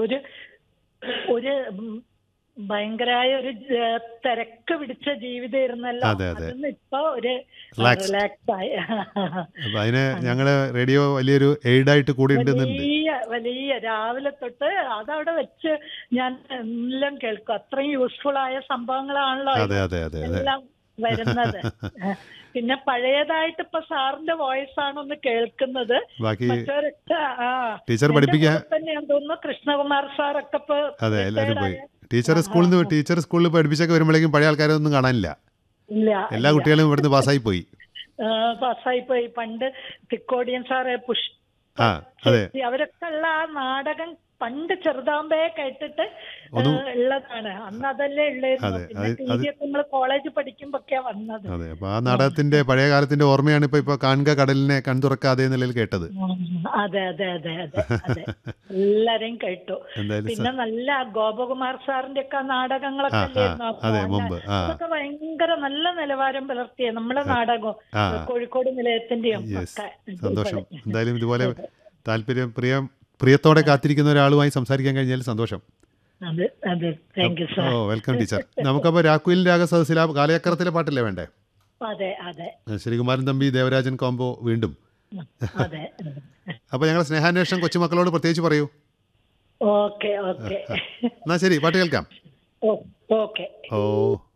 ഒരു ഒരു ഉം, ഭയങ്കരായ ഒരു ജ- തിരക്ക് പിടിച്ച ജീവിതമായിരുന്നല്ലോ അതെ, അതെ. അതിന്ന് ഇപ്പൊ ഒരു Relaxed. റിലാക്സ് ആയി അപ്പൊ അതിന് ഞങ്ങള് റേഡിയോ വലിയൊരു എയ്ഡായിട്ട് കൂടി ഉണ്ടെന്നുണ്ട് വലിയ വലിയ രാവിലെ തൊട്ട് അതവിടെ വെച്ച് ഞാൻ എല്ലാം കേൾക്കും അത്രയും യൂസ്ഫുൾ ആയ സംഭവങ്ങളാണല്ലോ അതെ അതെ അതെ അതെ എല്ലാം വരുന്നത് പിന്നെ പഴയതായിട്ട് ഇപ്പൊ സാറിന്റെ വോയിസ് ആണ് ഒന്ന് കേൾക്കുന്നത് ബാക്കി മറ്റവരൊക്കെ ആ ടീച്ചർ എന്റെ പഠിപ്പിക്കാൻ കൂടെ തന്നെയാന്ന് തോന്നുന്നു കൃഷ്ണകുമാർ സാറൊക്കെ ഇപ്പൊ അതെ എല്ലാവരും പോയി retired ആയ- ടീച്ചർ സ്കൂളിൽ നിന്ന് ടീച്ചർ സ്കൂളിൽ പഠിപ്പിച്ചൊക്കെ വരുമ്പോഴേക്കും പഴയ ആൾക്കാരൊന്നും കാണാനില്ല ഇല്ല എല്ലാ കുട്ടികളും ഇവിടുന്ന് പാസ്സായി പോയി പാസ്സായി പോയി പണ്ട് തിക്കോടിയൻ സാറ് പുഷ് ആ അതെ ചേച്ചി, അവരൊക്കെ ഉള്ള ആ നാടകം പണ്ട് ചെറുതാമ്പേ കേട്ടിട്ട് ഒന്ന് ഏഹ്, ഉള്ളതാണ് അന്ന് അതല്ലേ ഉള്ളായിരുന്നു അതെ, പിന്നെ അത്- ടി അത് വി ഒക്കെ നമ്മള് കോളേജ് പഠിക്കുമ്പോഴൊക്കെയാ വന്നത് അതെ അപ്പൊ ആ നാടകത്തിന്റെ പഴയ കാലത്തിന്റെ ഓർമ്മയാണ് ഇപ്പൊ ഇപ്പൊ കാണുക കടലിനെ കൺതുറക്കാതെ എന്നുള്ളതിൽ കേട്ടത് ഉം, അതെ അതെ അതെ അതെ അതെ എല്ലാരെയും കേട്ടു എന്തായാലും പിന്നെ നല്ല ഗോപകുമാർ സാറിന്റെ ഒക്കെ നാടകങ്ങളൊക്കെ ആ, ആ, അല്ലായിരുന്നോ? അതെ, മോഹൻലാൽ. മുമ്പ്, ആ. അതൊക്കെ ഭയങ്കര നല്ല നിലവാരം പുലർത്തിയ നമ്മുടെ നാടകവും ആ. കോഴിക്കോട് നിലയത്തിന്റെയും യെസ് ഒക്കെ സന്തോഷം ഇതുപോലെ. എന്തായാലും ഇതുപോലെ താല്പര്യം പ്രിയം പ്രിയത്തോടെ കാത്തിരിക്കുന്ന ഒരാളുമായി സംസാരിക്കാൻ കഴിഞ്ഞാൽ സന്തോഷം അതെ അതെ താങ്ക് യു ഓ സാർ വെൽക്കം ടീച്ചർ നമുക്കപ്പോൾ രാക്കുയിൽ രാഗസദസ്സിൽ ആ കാലചക്രത്തിലെ പാട്ടല്ലേ വേണ്ടേ അതെ അതെ ശ്രീകുമാരൻ തമ്പി ദേവരാജൻ കോംബോ വീണ്ടും അതെ അപ്പോൾ ഞങ്ങൾ സ്നേഹാന്വേഷണം കൊച്ചുമക്കളോട് പ്രത്യേകിച്ച് പറയൂ ഓക്കെ ഓക്കെ എന്നാൽ ശരി പാട്ട് കേൾക്കാം ഓ ഓക്കെ ഓ